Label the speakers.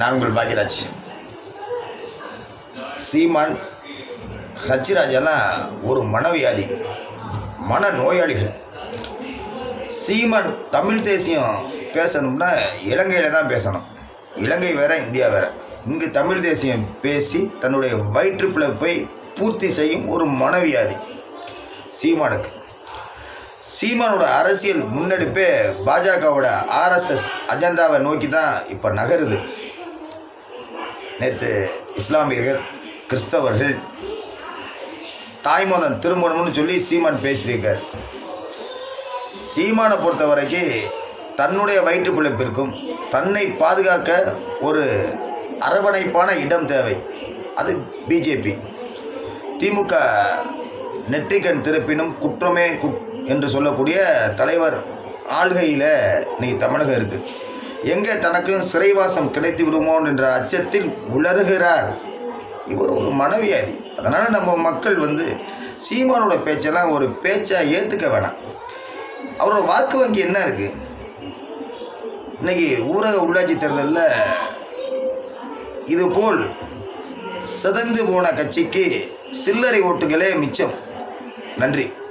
Speaker 1: நான் உங்கள் பாக்யராஜ் சீமான் ஹச்சிராஜ் எல்லாம் ஒரு மனவியாதி மன நோயாளிகள் சீமான் தமிழ் தேசியம் பேசணும்னா இலங்கையில் தான் பேசணும் இலங்கை வேற இந்தியா வேற இங்கு தமிழ் தேசியம் பேசி தன்னுடைய வயிற்று பிழப்பை பூர்த்தி செய்யும் ஒரு மனவியாதி சீமானுக்கு சீமானோட அரசியல் முன்னெடுப்பே பாஜகவோட ஆர்எஸ்எஸ் அஜெண்டாவை நோக்கி தான் இப்போ நகருது நேற்று இஸ்லாமியர்கள் கிறிஸ்தவர்கள் தாய்மதம் திருமணம்னு சொல்லி சீமான் பேசியிருக்கார் சீமானை பொறுத்த வரைக்கும் தன்னுடைய வயிற்று பிழைப்பிற்கும் தன்னை பாதுகாக்க ஒரு அரவணைப்பான இடம் தேவை அது பிஜேபி திமுக நெற்றிக்கண் திறப்பினும் குற்றமே குட் என்று சொல்லக்கூடிய தலைவர் ஆள்கையில் இன்னைக்கு தமிழகம் இருக்குது எங்கே தனக்கும் சிறைவாசம் கிடைத்து விடுமோ என்ற அச்சத்தில் உளறுகிறார் இவர் ஒரு மனவியாதி அதனால் நம்ம மக்கள் வந்து சீமானோட பேச்செல்லாம் ஒரு பேச்சாக ஏற்றுக்க வேணாம் அவரோட வாக்கு வங்கி என்ன இருக்குது இன்னைக்கு ஊரக உள்ளாட்சி தேர்தலில் இதுபோல் சிதைந்து போன கட்சிக்கு சில்லறை ஓட்டுகளே மிச்சம் நன்றி